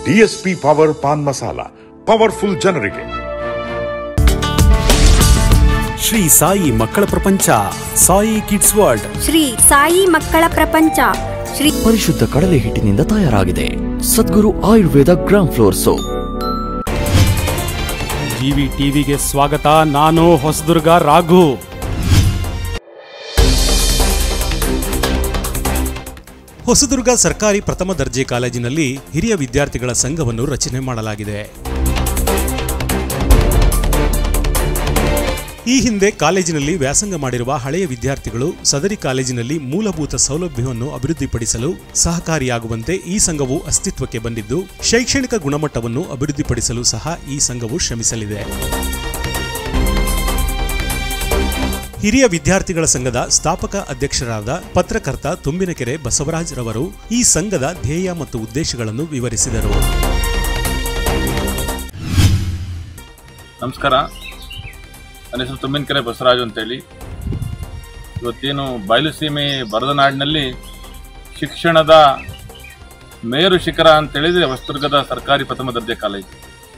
DSP power paan masala powerful ಜನರಿಗೆ ಶ್ರೀ ಸಾಯಿ ಮಕ್ಕಳ ಪ್ರಪಂಚ ಸಾಯಿ ಕಿಡ್ಸ್ ವರ್ಲ್ಡ್ ಶ್ರೀ ಸಾಯಿ ಮಕ್ಕಳ ಪ್ರಪಂಚ ಶ್ರೀ ಪರಿಶುದ್ಧ ಕಡಲೆ ಹಿಟ್ಟಿನಿಂದ ತಯಾರಾಗಿದೆ Sadguru Ayurveda gram flour soap GV ಟಿವಿಗೆ ಸ್ವಾಗತ ನಾನು ಹೊಸದುರ್ಗ ರಾಘು ಹೊಸದುರ್ಗ ಸರ್ಕಾರಿ ಪ್ರಥಮ ದರ್ಜೆ ಕಾಲೇಜಿನಲ್ಲಿ ಹಿರಿಯ ವಿದ್ಯಾರ್ಥಿಗಳ ಸಂಘವನ್ನು ರಚನೆ ಮಾಡಲಾಗಿದೆ ಈ ಹಿಂದೆ ಕಾಲೇಜಿನಲ್ಲಿ ವ್ಯಾಸಂಗ ಮಾಡಿರುವ ಹಳೆಯ ವಿದ್ಯಾರ್ಥಿಗಳು ಸದರಿ ಕಾಲೇಜಿನಲ್ಲಿ ಮೂಲಭೂತ ಸೌಲಭ್ಯವನ್ನು ಅಭಿವೃದ್ಧಿಪಡಿಸಲು ಸಹಕಾರಿಯಾಗುವಂತೆ ಈ ಸಂಘವು ಅಸ್ತಿತ್ವಕ್ಕೆ ಬಂದಿದ್ದು ಶೈಕ್ಷಣಿಕ ಗುಣಮಟ್ಟವನ್ನು ಅಭಿವೃದ್ಧಿಪಡಿಸಲು ಸಹ ಈ ಸಂಘವು ಶ್ರಮಿಸಲಿದೆ ಹಿರಿಯ ವಿದ್ಯಾರ್ಥಿಗಳ ಸಂಘದ ಸ್ಥಾಪಕ ಅಧ್ಯಕ್ಷರಾದ ಪತ್ರಕರ್ತ ತುಂಬಿನಕೆರೆ ಬಸವರಾಜ್ ರವರು ಈ ಸಂಘದ ಧ್ಯೇಯ ಮತ್ತು ಉದ್ದೇಶಗಳನ್ನು ವಿವರಿಸಿದರು ನಮಸ್ಕಾರ ನನ್ನ ಹೆಸರು ತುಂಬಿನಕೆರೆ ಬಸವರಾಜು ಅಂತೇಳಿ ಇವತ್ತೇನು ಬಯಲುಸೀಮೆ ಬರದನಾಡಿನಲ್ಲಿ ಶಿಕ್ಷಣದ ಮೇರು ಶಿಖರ ಅಂತೇಳಿದರೆ ಹೊಸದುರ್ಗದ ಸರ್ಕಾರಿ ಪ್ರಥಮ ದರ್ಜೆ ಕಾಲೇಜು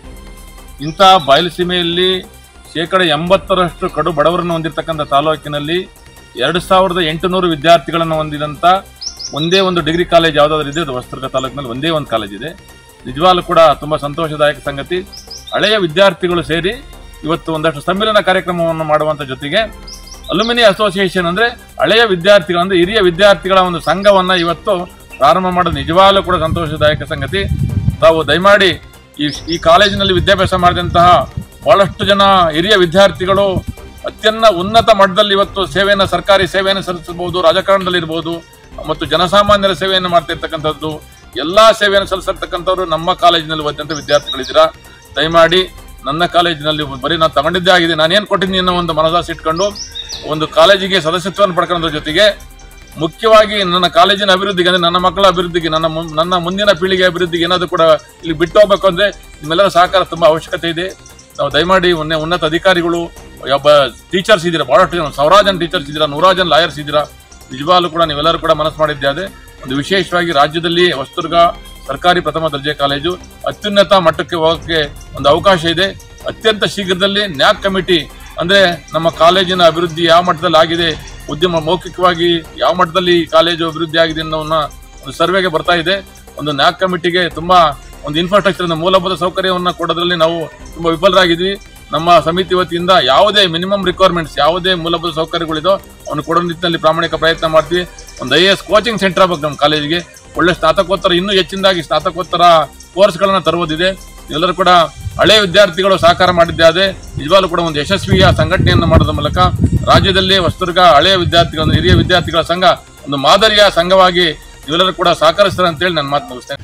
ಇಂಥ ಬಯಲುಸೀಮೆಯಲ್ಲಿ ಶೇಕಡ ಎಂಬತ್ತರಷ್ಟು ಕಡು ಬಡವರನ್ನು ಹೊಂದಿರತಕ್ಕಂಥ ತಾಲೂಕಿನಲ್ಲಿ ಎರಡು ಸಾವಿರದ ಎಂಟುನೂರು ವಿದ್ಯಾರ್ಥಿಗಳನ್ನು ಹೊಂದಿದಂಥ ಒಂದೇ ಒಂದು ಡಿಗ್ರಿ ಕಾಲೇಜ್ ಯಾವುದಾದ್ರೂ ಇದೆ ಅದು ಹೊಸದುರ್ಗ ತಾಲೂಕಿನಲ್ಲಿ ಒಂದೇ ಒಂದು ಕಾಲೇಜ್ ಇದೆ ನಿಜವಾಗ್ಲೂ ಕೂಡ ತುಂಬ ಸಂತೋಷದಾಯಕ ಸಂಗತಿ ಹಳೆಯ ವಿದ್ಯಾರ್ಥಿಗಳು ಸೇರಿ ಇವತ್ತು ಒಂದಷ್ಟು ಸಮ್ಮಿಲನ ಕಾರ್ಯಕ್ರಮವನ್ನು ಮಾಡುವಂಥ ಜೊತೆಗೆ ಅಲ್ಯುಮಿನಿ ಅಸೋಸಿಯೇಷನ್ ಅಂದರೆ ಹಳೆಯ ವಿದ್ಯಾರ್ಥಿಗಳು ಅಂದರೆ ಹಿರಿಯ ವಿದ್ಯಾರ್ಥಿಗಳ ಒಂದು ಸಂಘವನ್ನು ಇವತ್ತು ಪ್ರಾರಂಭ ಮಾಡೋದು ನಿಜವಾಗ್ಲೂ ಕೂಡ ಸಂತೋಷದಾಯಕ ಸಂಗತಿ ತಾವು ದಯಮಾಡಿ ಈ ಈ ಕಾಲೇಜಿನಲ್ಲಿ ವಿದ್ಯಾಭ್ಯಾಸ ಮಾಡಿದಂತಹ ಬಹಳಷ್ಟು ಜನ ಹಿರಿಯ ವಿದ್ಯಾರ್ಥಿಗಳು ಅತ್ಯನ್ನ ಉನ್ನತ ಮಟ್ಟದಲ್ಲಿ ಇವತ್ತು ಸೇವೆಯನ್ನು ಸರ್ಕಾರಿ ಸೇವೆಯನ್ನು ಸಲ್ಲಿಸಬಹುದು ರಾಜಕಾರಣದಲ್ಲಿ ಇರ್ಬೋದು ಮತ್ತು ಜನಸಾಮಾನ್ಯರ ಸೇವೆಯನ್ನು ಮಾಡ್ತಿರ್ತಕ್ಕಂಥದ್ದು ಎಲ್ಲಾ ಸೇವೆಯನ್ನು ಸಲ್ಲಿಸಿರ್ತಕ್ಕಂಥವ್ರು ನಮ್ಮ ಕಾಲೇಜಿನಲ್ಲಿ ಓದಿದಂಥ ವಿದ್ಯಾರ್ಥಿಗಳಿದ್ದೀರಾ ದಯಮಾಡಿ ನನ್ನ ಕಾಲೇಜಿನಲ್ಲಿ ಬರೀ ನಾನು ತಗೊಂಡಿದ್ದೇ ಆಗಿದೆ ನಾನೇನು ಕೊಟ್ಟಿದ್ದೀನಿ ಅನ್ನೋ ಒಂದು ಮನದಾಸೆ ಇಟ್ಕೊಂಡು ಒಂದು ಕಾಲೇಜಿಗೆ ಸದಸ್ಯತ್ವವನ್ನು ಪಡ್ಕೊಳ್ಳೋದ್ರ ಜೊತೆಗೆ ಮುಖ್ಯವಾಗಿ ನನ್ನ ಕಾಲೇಜಿನ ಅಭಿವೃದ್ಧಿಗೆ ಅಂದರೆ ನನ್ನ ಮಕ್ಕಳ ಅಭಿವೃದ್ಧಿಗೆ ನನ್ನ ಮುಂ- ನನ್ನ ಮುಂದಿನ ಪೀಳಿಗೆ ಅಭಿವೃದ್ಧಿಗೆ ಏನಾದರೂ ಕೂಡ ಇಲ್ಲಿ ಬಿಟ್ಟು ಹೋಗ್ಬೇಕು ಅಂದರೆ ನಿಮ್ಮೆಲ್ಲರ ಸಹಕಾರ ತುಂಬ ಅವಶ್ಯಕತೆ ಇದೆ ನಾವು ದಯಮಾಡಿ ಉನ್ನ ಉನ್ನತ ಅಧಿಕಾರಿಗಳು ಒಬ್ಬ ಟೀಚರ್ಸ್ ಇದ್ದೀರಾ ಭಾಳಷ್ಟು ಜನ ಸಾವಿರಾರು ಜನ ಟೀಚರ್ಸ್ ಇದ್ದೀರಾ ನೂರಾರು ಜನ ಲಾಯರ್ಸ್ ಇದ್ದೀರಾ ನಿಜವಾಗ್ಲೂ ಕೂಡ ನೀವೆಲ್ಲರೂ ಕೂಡ ಮನಸ್ಸು ಮಾಡಿದ್ದೆ ಅದೇ ಒಂದು ವಿಶೇಷವಾಗಿ ರಾಜ್ಯದಲ್ಲಿ ಹೊಸದುರ್ಗ ಸರ್ಕಾರಿ ಪ್ರಥಮ ದರ್ಜೆ ಕಾಲೇಜು ಅತ್ಯುನ್ನತ ಮಟ್ಟಕ್ಕೆ ಹೋಗೋಕ್ಕೆ ಒಂದು ಅವಕಾಶ ಇದೆ ಅತ್ಯಂತ ಶೀಘ್ರದಲ್ಲಿ ನ್ಯಾಕ್ ಕಮಿಟಿ ಅಂದ್ರೆ ನಮ್ಮ ಕಾಲೇಜಿನ ಅಭಿವೃದ್ಧಿ ಯಾವ ಮಟ್ಟದಲ್ಲಿ ಆಗಿದೆ ಉದ್ಯಮ ಮೌಖಿಕವಾಗಿ ಯಾವ ಮಟ್ಟದಲ್ಲಿ ಈ ಕಾಲೇಜು ಅಭಿವೃದ್ಧಿ ಆಗಿದೆ ಅನ್ನೋನ್ನ ಒಂದು ಸರ್ವೆಗೆ ಬರ್ತಾ ಇದೆ ಒಂದು ನ್ಯಾಕ್ ಕಮಿಟಿಗೆ ತುಂಬಾ ಒಂದು ಇನ್ಫ್ರಾಸ್ಟ್ರಕ್ಚರ್ ಮೂಲಭೂತ ಸೌಕರ್ಯವನ್ನು ಕೊಡೋದ್ರಲ್ಲಿ ನಾವು ತುಂಬಾ ವಿಫಲರಾಗಿದ್ವಿ ನಮ್ಮ ಸಮಿತಿ ವತಿಯಿಂದ ಯಾವುದೇ ಮಿನಿಮಮ್ ರಿಕ್ವೈರ್ಮೆಂಟ್ಸ್ ಯಾವುದೇ ಮೂಲಭೂತ ಸೌಕರ್ಯಗಳಿದೋ ಅವನು ಕೊಡೋ ನಿಟ್ಟಿನಲ್ಲಿ ಪ್ರಾಮಾಣಿಕ ಪ್ರಯತ್ನ ಮಾಡ್ತೀವಿ ಒಂದು ಐ ಎಸ್ ಕೋಚಿಂಗ್ ಸೆಂಟರ್ ಆಗಬೇಕು ನಮ್ಮ ಕಾಲೇಜಿಗೆ ಒಳ್ಳೆ ಸ್ನಾತಕೋತ್ತರ ಇನ್ನೂ ಹೆಚ್ಚಿನದಾಗಿ ಸ್ನಾತಕೋತ್ತರ ಕೋರ್ಸ್ಗಳನ್ನು ತರುವುದಿದೆ ಎಲ್ಲರೂ ಕೂಡ ಹಳೆ ವಿದ್ಯಾರ್ಥಿಗಳು ಸಹಕಾರ ಮಾಡಿದ್ದೆ ಅದೇ ನಿಜವಾಗ್ಲೂ ಕೂಡ ಒಂದು ಯಶಸ್ವಿಯ ಸಂಘಟನೆಯನ್ನು ಮಾಡೋದ್ರ ಮೂಲಕ ರಾಜ್ಯದಲ್ಲಿ ಹೊಸದುರ್ಗ ಹಳೆಯ ವಿದ್ಯಾರ್ಥಿಗಳ ಹಿರಿಯ ವಿದ್ಯಾರ್ಥಿಗಳ ಸಂಘ ಒಂದು ಮಾದರಿಯ ಸಂಘವಾಗಿ ನೀವೆಲ್ಲರೂ ಕೂಡ ಸಹಕರಿಸ್ತಾರೆ ಅಂತೇಳಿ ನನ್ನ ಮಾತು ಮುಗಿಸ್ತೇನೆ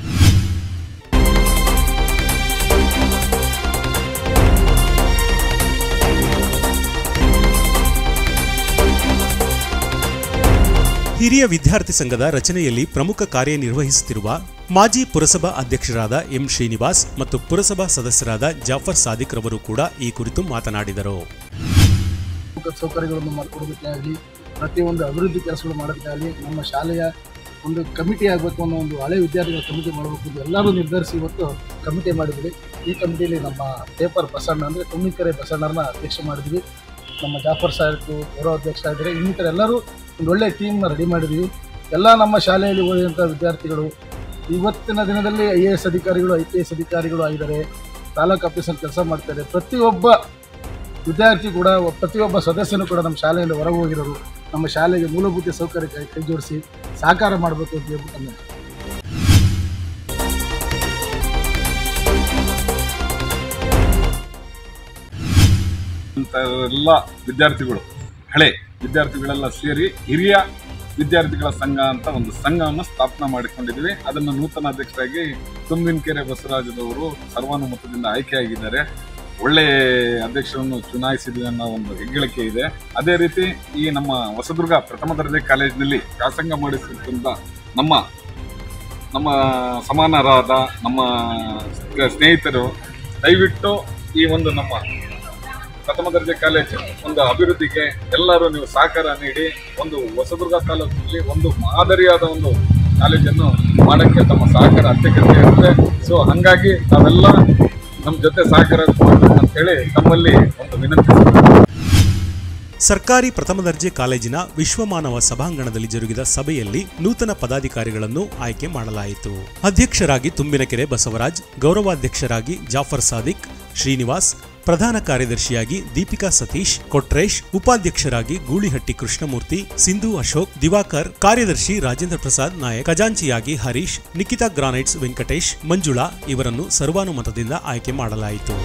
ಹಿರಿಯ ವಿದ್ಯಾರ್ಥಿ ಸಂಘದ ರಚನೆಯಲ್ಲಿ ಪ್ರಮುಖ ಕಾರ್ಯನಿರ್ವಹಿಸುತ್ತಿರುವ ಮಾಜಿ ಪುರಸಭಾ ಅಧ್ಯಕ್ಷರಾದ ಎಂ ಶ್ರೀನಿವಾಸ್ ಮತ್ತು ಪುರಸಭಾ ಸದಸ್ಯರಾದ ಜಾಫರ್ ಸಾದಿಕ್ ರವರು ಕೂಡ ಈ ಕುರಿತು ಮಾತನಾಡಿದರು ಮೂಲಭೂತ ಸೌಕರ್ಯಗಳನ್ನು ಮಾಡಿಕೊಡೋದಕ್ಕೆ ಆಗಲಿ ಪ್ರತಿಯೊಂದು ಅಭಿವೃದ್ಧಿ ಕೆಲಸಗಳು ಮಾಡೋದಕ್ಕಾಗಲಿ ನಮ್ಮ ಶಾಲೆಯ ಒಂದು ಕಮಿಟಿ ಆಗಬೇಕು ಅನ್ನೋ ಒಂದು ಹಳೆ ವಿದ್ಯಾರ್ಥಿಗಳ ಕಮಿಟಿ ಮಾಡಬೇಕು ಅಂತ ಎಲ್ಲರೂ ನಿರ್ಧರಿಸಿ ಇವತ್ತು ಕಮಿಟಿ ಮಾಡಿದ್ವಿ ಈ ಕಮಿಟಿಯಲ್ಲಿ ನಮ್ಮ ಪೇಪರ್ ಬಸಣ್ಣ ಅಂದರೆ ತುಮ್ಮಿಕೆರೆ ಬಸಣ್ಣರನ್ನ ಅಧ್ಯಕ್ಷ ಮಾಡಿದ್ವಿ ನಮ್ಮ ಜಾಫರ್ ಸಾಹೇಬ್ರು ಗೌರವ ಅಧ್ಯಕ್ಷ ಆಗಿದ್ದಾರೆ ಇನ್ನಿತರ ಎಲ್ಲರೂ ಒಂದು ಒಳ್ಳೆಯ ಟೀಮ್ನ ರೆಡಿ ಮಾಡಿದ್ವಿ ಎಲ್ಲ ನಮ್ಮ ಶಾಲೆಯಲ್ಲಿ ಓದಿದಂಥ ವಿದ್ಯಾರ್ಥಿಗಳು ಇವತ್ತಿನ ದಿನದಲ್ಲಿ ಐ ಎ ಎಸ್ ಅಧಿಕಾರಿಗಳು ಐ ಪಿ ಎಸ್ ಅಧಿಕಾರಿಗಳು ಆಗಿದ್ದಾರೆ ತಾಲೂಕು ಆಫೀಸಲ್ಲಿ ಕೆಲಸ ಮಾಡ್ತಾರೆ ಪ್ರತಿಯೊಬ್ಬ ವಿದ್ಯಾರ್ಥಿ ಕೂಡ ಒ- ಪ್ರತಿಯೊಬ್ಬ ಸದಸ್ಯನು ಕೂಡ ನಮ್ಮ ಶಾಲೆಯಲ್ಲಿ ಹೊರಗೆ ಹೋಗಿರೋರು ನಮ್ಮ ಶಾಲೆಗೆ ಮೂಲಭೂತ ಸೌಕರ್ಯಕ್ಕೆ ಕೈ ಜೋಡಿಸಿ ಸಹಕಾರ ಮಾಡಬೇಕು ಅಂತ ಹೇಳ್ಬಿಟ್ಟು ನಾನು ಅಂತ ಎಲ್ಲ ವಿದ್ಯಾರ್ಥಿಗಳು ಹಳೆ ವಿದ್ಯಾರ್ಥಿಗಳೆಲ್ಲ ಸೇರಿ ಹಿರಿಯ ವಿದ್ಯಾರ್ಥಿಗಳ ಸಂಘ ಅಂತ ಒಂದು ಸಂಘವನ್ನು ಸ್ಥಾಪನೆ ಮಾಡಿಕೊಂಡಿದ್ವಿ ಅದನ್ನು ನೂತನ ಅಧ್ಯಕ್ಷರಾಗಿ ತುಂಬಿನಕೆರೆ ಬಸವರಾಜದವರು ಸರ್ವಾನುಮತದಿಂದ ಆಯ್ಕೆಯಾಗಿದ್ದಾರೆ ಒಳ್ಳೆ ಅಧ್ಯಕ್ಷರನ್ನು ಚುನಾಯಿಸಿದ್ವಿ ಅನ್ನೋ ಒಂದು ಹೆಗ್ಗಳಿಕೆ ಇದೆ ಅದೇ ರೀತಿ ಈ ನಮ್ಮ ಹೊಸದುರ್ಗ ಪ್ರಥಮ ದರ್ಜೆ ಕಾಲೇಜಿನಲ್ಲಿ ವ್ಯಾಸಂಗ ಮಾಡಿಸಿರ್ತಂಥ ನಮ್ಮ ನಮ್ಮ ಸಮಾನರಾದ ನಮ್ಮ ಸ್ನೇಹಿತರು ದಯವಿಟ್ಟು ಈ ಒಂದು ನಮ್ಮ ಪ್ರಥಮ ದರ್ಜೆ ಕಾಲೇಜು ಒಂದು ಅಭಿವೃದ್ಧಿಗೆ ಎಲ್ಲರೂ ನೀವು ಸಹಕಾರ ನೀಡಿ ಒಂದು ಹೊಸದುರ್ಗ ತಾಲೂಕಿನಲ್ಲಿ ಒಂದು ಮಾದರಿಯಾದ ಒಂದು ಕಾಲೇಜನ್ನು ಮಾಡೋಕ್ಕೆ ತಮ್ಮ ಸಹಕಾರ ಅತ್ಯಗತ್ಯ ಇರುತ್ತೆ ಸೊ ಹಾಗಾಗಿ ತಾವೆಲ್ಲ ನಮ್ಮ ಜೊತೆ ಸಹಕಾರ ಕೊಡ್ಬೇಕು ಅಂತೇಳಿ ತಮ್ಮಲ್ಲಿ ಒಂದು ವಿನಂತಿಸ್ತೀನಿ ಸರ್ಕಾರಿ ಪ್ರಥಮ ದರ್ಜೆ ಕಾಲೇಜಿನ ವಿಶ್ವಮಾನವ ಸಭಾಂಗಣದಲ್ಲಿ ಜರುಗಿದ ಸಭೆಯಲ್ಲಿ ನೂತನ ಪದಾಧಿಕಾರಿಗಳನ್ನು ಆಯ್ಕೆ ಮಾಡಲಾಯಿತು ಅಧ್ಯಕ್ಷರಾಗಿ ತುಂಬಿನಕೆರೆ ಬಸವರಾಜ್ ಗೌರವಾಧ್ಯಕ್ಷರಾಗಿ ಜಾಫರ್ ಸಾದಿಕ್ ಶ್ರೀನಿವಾಸ್ ಪ್ರಧಾನ ಕಾರ್ಯದರ್ಶಿಯಾಗಿ ದೀಪಿಕಾ ಸತೀಶ್ ಕೊಟ್ರೇಶ್ ಉಪಾಧ್ಯಕ್ಷರಾಗಿ ಗೂಳಿಹಟ್ಟಿ ಕೃಷ್ಣಮೂರ್ತಿ ಸಿಂಧು ಅಶೋಕ್ ದಿವಾಕರ್ ಕಾರ್ಯದರ್ಶಿ ರಾಜೇಂದ್ರ ಪ್ರಸಾದ್ ನಾಯಕ್ ಖಜಾಂಚಿಯಾಗಿ ಹರೀಶ್ ನಿಖಿತಾ ಗ್ರಾನೈಟ್ಸ್ ವೆಂಕಟೇಶ್ ಮಂಜುಳಾ ಇವರನ್ನು ಸರ್ವಾನುಮತದಿಂದ ಆಯ್ಕೆ ಮಾಡಲಾಯಿತು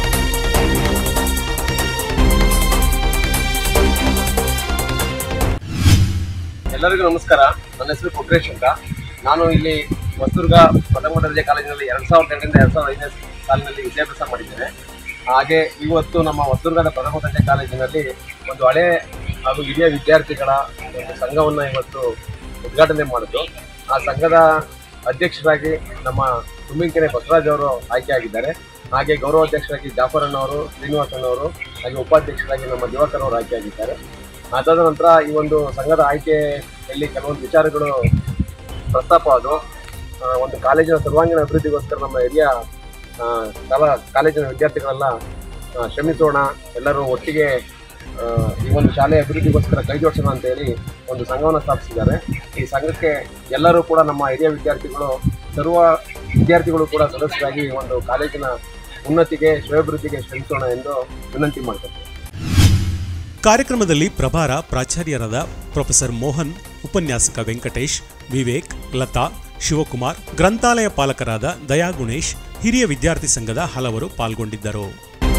ಎಲ್ಲರಿಗೂ ನಮಸ್ಕಾರ ನನ್ನ ಹೆಸರು ಕೊಟ್ರೇಶ್ ಅಂತ ನಾನು ಇಲ್ಲಿ ಹೊಸದುರ್ಗ ಪ್ರಥಮ ದರ್ಜೆ ಕಾಲೇಜಿನಲ್ಲಿ ಎರಡು ಸಾವಿರದ ಎಂಟರಿಂದ ಎರಡು ಸಾವಿರದ ಐದನೇ ಸಾಲಿನಲ್ಲಿ ವಿದ್ಯಾಭ್ಯಾಸ ಮಾಡಿದ್ದೇನೆ ಹಾಗೆ ಇವತ್ತು ನಮ್ಮ ಹೊಸದುರ್ಗದ ಪ್ರಥಮ ದರ್ಜೆ ಕಾಲೇಜಿನಲ್ಲಿ ಒಂದು ಹಳೆ ಹಾಗೂ ಹಿರಿಯ ವಿದ್ಯಾರ್ಥಿಗಳ ಒಂದು ಸಂಘವನ್ನು ಇವತ್ತು ಉದ್ಘಾಟನೆ ಮಾಡಿದ್ದು ಆ ಸಂಘದ ಅಧ್ಯಕ್ಷರಾಗಿ ನಮ್ಮ ತುಂಬಿಕೆರೆ ಬಸವರಾಜ್ ಅವರು ಆಯ್ಕೆಯಾಗಿದ್ದಾರೆ ಹಾಗೆ ಗೌರವಾಧ್ಯಕ್ಷರಾಗಿ ಜಾಫರ್ ಅಣ್ಣವರು ಶ್ರೀನಿವಾಸ್ ಅಣ್ಣವರು ಹಾಗೆ ಉಪಾಧ್ಯಕ್ಷರಾಗಿ ನಮ್ಮ ದಿವಾಕರ್ ಅವರು ಆಯ್ಕೆಯಾಗಿದ್ದಾರೆ ಅದಾದ ನಂತರ ಈ ಒಂದು ಸಂಘದ ಆಯ್ಕೆಯಲ್ಲಿ ಕೆಲವೊಂದು ವಿಚಾರಗಳು ಪ್ರಸ್ತಾಪ ಅದು ಆ, ಒಂದು ಕಾಲೇಜಿನ ಸರ್ವಾಂಗೀಣ ಅಭಿವೃದ್ಧಿಗೋಸ್ಕರ ನಮ್ಮ ಹಿರಿಯ ಆ, ಕಲಾ ಕಾಲೇಜಿನ ವಿದ್ಯಾರ್ಥಿಗಳೆಲ್ಲ ಆ, ಶ್ರಮಿಸೋಣ ಎಲ್ಲರೂ ಒಟ್ಟಿಗೆ ಆ, ಈ ಒಂದು ಶಾಲೆಯ ಅಭಿವೃದ್ಧಿಗೋಸ್ಕರ ಕೈ ಜೋಡಿಸೋಣ ಅಂತ ಹೇಳಿ ಒಂದು ಸಂಘವನ್ನು ಸ್ಥಾಪಿಸಿದ್ದಾರೆ ಈ ಸಂಘಕ್ಕೆ ಎಲ್ಲರೂ ಕೂಡ ನಮ್ಮ ಹಿರಿಯ ವಿದ್ಯಾರ್ಥಿಗಳು ಸರ್ವ ವಿದ್ಯಾರ್ಥಿಗಳು ಕೂಡ ಸದಸ್ಯರಾಗಿ ಈ ಒಂದು ಕಾಲೇಜಿನ ಉನ್ನತಿಗೆ ಶ್ರೇಯೋಭಿವೃದ್ಧಿಗೆ ಶ್ರಮಿಸೋಣ ಎಂದು ವಿನಂತಿ ಮಾಡ್ತಾರೆ ಕಾರ್ಯಕ್ರಮದಲ್ಲಿ ಪ್ರಭಾರ ಪ್ರಾಚಾರ್ಯರಾದ ಪ್ರೊಫೆಸರ್ ಮೋಹನ್ ಉಪನ್ಯಾಸಕ ವೆಂಕಟೇಶ್ ವಿವೇಕ್ ಲತಾ ಶಿವಕುಮಾರ್ ಗ್ರಂಥಾಲಯ ಪಾಲಕರಾದ ದಯಾ ಗುಣೇಶ್ ಹಿರಿಯ ವಿದ್ಯಾರ್ಥಿ ಸಂಘದ ಹಲವರು ಪಾಲ್ಗೊಂಡಿದ್ದರು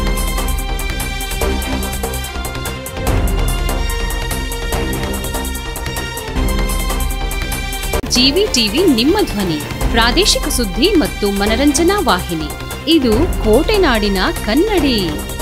ಜಿವಿ ಟಿವಿ ನಿಮ್ಮ ಧ್ವನಿ ಪ್ರಾದೇಶಿಕ ಸುದ್ದಿ ಮತ್ತು ಮನರಂಜನಾ ವಾಹಿನಿ ಇದು ಕೋಟೆನಾಡಿನ ಕನ್ನಡಿ